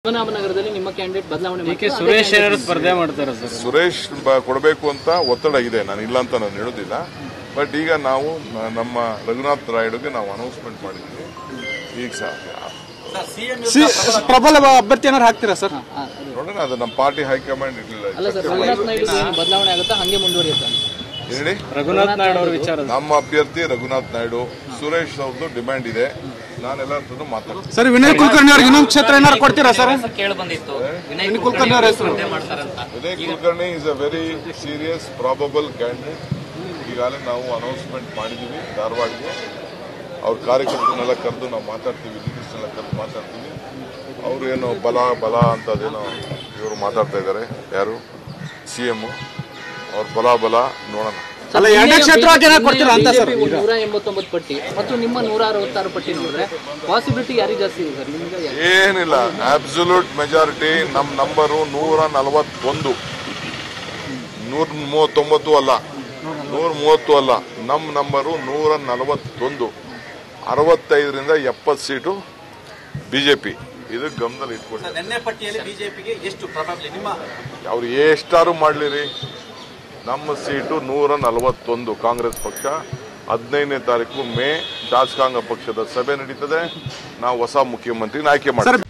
ಪದ್ಮನಾಭನಗರದಲ್ಲಿ ನಿಮ್ಮ ಕ್ಯಾಂಡಿಡೇಟ್ ಬದಲಾವಣೆ ಕೆ ಮಾಡ್ತಾರೆ. ಸುರೇಶ್ ಏನಾದ್ರು ಸ್ಪರ್ಧೆ ಮಾಡ್ತಾರೆ ಸರ್ ಸುರೇಶ್ ಬ- ಕೊಡಬೇಕು ಅಂತ ಒತ್ತಡ ಇದೆ ನಾನು ಇಲ್ಲ ಅಂತ ನಾನು ಹೇಳೋದಿಲ್ಲ ಬಟ್ ಈಗ ನಾವು ನ- ನಮ್ಮ ರಘುನಾಥ್ ರಾಯುಡುಗೆ ನಾವು ಅನೌನ್ಸ್ಮೆಂಟ್ ಮಾಡಿದ್ವಿ ಈಗ ಸಹ ಪ್ರಬಲ ಅಭ್ಯರ್ಥಿ ಏನಾರು ಹಾಕ್ತೀರಾ ಸರ್ ಹಾ, ಅದು. ನೋಡೋಣ ಅದು ನಮ್ಮ ಪಾರ್ಟಿ ಹೈಕಮಾಂಡ್ ಇರಲಿಲ್ಲ ಅಲ್ಲ ಸರ್ ರಘುನಾಥ್ ನಾಯ್ಡು ಏನು ಬದಲಾವಣೆ ಆಗುತ್ತಾ ಹಂಗೆ ಮುಂದುವರಿಯುತ್ತಾ ಅಂತ? ಹೇಳಿ ರಘುನಾಥ್ ನಾಯ್ಡು ಅವ್ರ ವಿಚಾರ ನಮ್ಮ ಅಭ್ಯರ್ಥಿ ರಘುನಾಥ್ ನಾಯ್ಡು ಸುರೇಶ್ ಅವ್ರದ್ದು ಡಿಮ್ಯಾಂಡ್ ಇದೆ ನಾನೆಲ್ಲ ಹತ್ರನೂ ಮಾತಾಡ್ತೀನಿ ಸರ್ ವಿನಯ್ ಕುಲಕರ್ಣಿ ಅವ್ರಿಗೆ ಇನ್ನೊಂದು ಕ್ಷೇತ್ರ ಏನಾರು ಕೊಡ್ತೀರಾ ಸರ್ ಕೇಳಿ ಬಂದಿತ್ತು ವಿನಯ್ ಕುಲಕರ್ಣಿ ಅವ್ರ ಹೆಸರು ಮಾಡ್ತಾರಂತ Vinay Kulkarni is a very serious probable candidate ಈಗಾಗಲೇ ನಾವು ಅನೌನ್ಸ್ಮೆಂಟ್ ಮಾಡಿದ್ದೀವಿ ಧಾರವಾಡಗೆ ಅವ್ರ ಕಾರ್ಯಕರ್ತರನ್ನೆಲ್ಲ ಕರೆದು ನಾವು ಮಾತಾಡ್ತೀವಿ ಲೀಡರ್ಸ್ನೆಲ್ಲ ಕರೆದು ಮಾತಾಡ್ತೀವಿ ಅವರು ಏನು ಬಲ ಬಲ ಅಂತ ಅದೇನೋ ಇವರು ಮಾತಾಡ್ತಾ ಇದ್ದಾರೆ ಯಾರು ಸಿ ಎಂ ಅವ್ರ ಬಲ ಬಲ ನೋಡೋಣ ಅಲ್ಲ ಎರಡನೇ ಕ್ಷೇತ್ರವಾಗಿ ಏನಾರು ಕೊಡ್ತೀರಾ ಅಂತ ಸರ್ BJP ನೂರ ಎಂಬತ್ತೊಂಬತ್ತು ಪಟ್ಟಿ ಮತ್ತು ನಿಮ್ಮ ನೂರ ಅರವತ್ತಾರು ಪಟ್ಟಿ ನೋಡಿದ್ರೆ ಪಾಸಿಬಿಲಿಟಿ ಯಾರಿಗೆ ಜಾಸ್ತಿ ಇದೆ ಸರ್ ನಿಮ್ಗೆ ಯಾಕೆ? ಏನಿಲ್ಲ ಅಬ್ಸಲ್ಯೂಟ್ ಮೆಜಾರಿಟಿ ನಮ್ಮ ನಂಬರು ನೂರ ನಲವತ್ತೊಂದು ನೂರ ಮೂವತ್ತೊಂಬತ್ತು ಅಲ್ಲ ನೂರ ಮೂವತ್ತು ಅಲ್ಲ ನಮ್ಮ ನಂಬರು ನೂರ ನಲವತ್ತೊಂದು ಅರವತ್ತೈದರಿಂದ ಎಪ್ಪತ್ತು ಸೀಟು ಬಿಜೆಪಿ ಇದು ಗಮನದಲ್ಲಿ ಇಟ್ಕೊಳ್ಳಿ ನೆನ್ನೆ ಪಟ್ಟಿಯಲ್ಲಿ ಬಿಜೆಪಿಗೆ ಎಷ್ಟು ಪ್ರಭಾವಲಿ ನಿಮ್ಮ ಅವ್ರು ಎಷ್ಟಾರು ಮಾಡ್ಲಿರಿ ನಮ್ಮ ಸೀಟು ನೂರ ನಲವತ್ತೊಂದು ಕಾಂಗ್ರೆಸ್ ಪಕ್ಷ ಹದಿನೈದನೇ ತಾರೀಕು ಮೇ ಶಾಸಕಾಂಗ ಪಕ್ಷದ ಸಭೆ ನಡೀತದೆ ನಾವು ಹೊಸ ಮುಖ್ಯಮಂತ್ರಿನ ಆಯ್ಕೆ ಮಾಡ್ತೀವಿ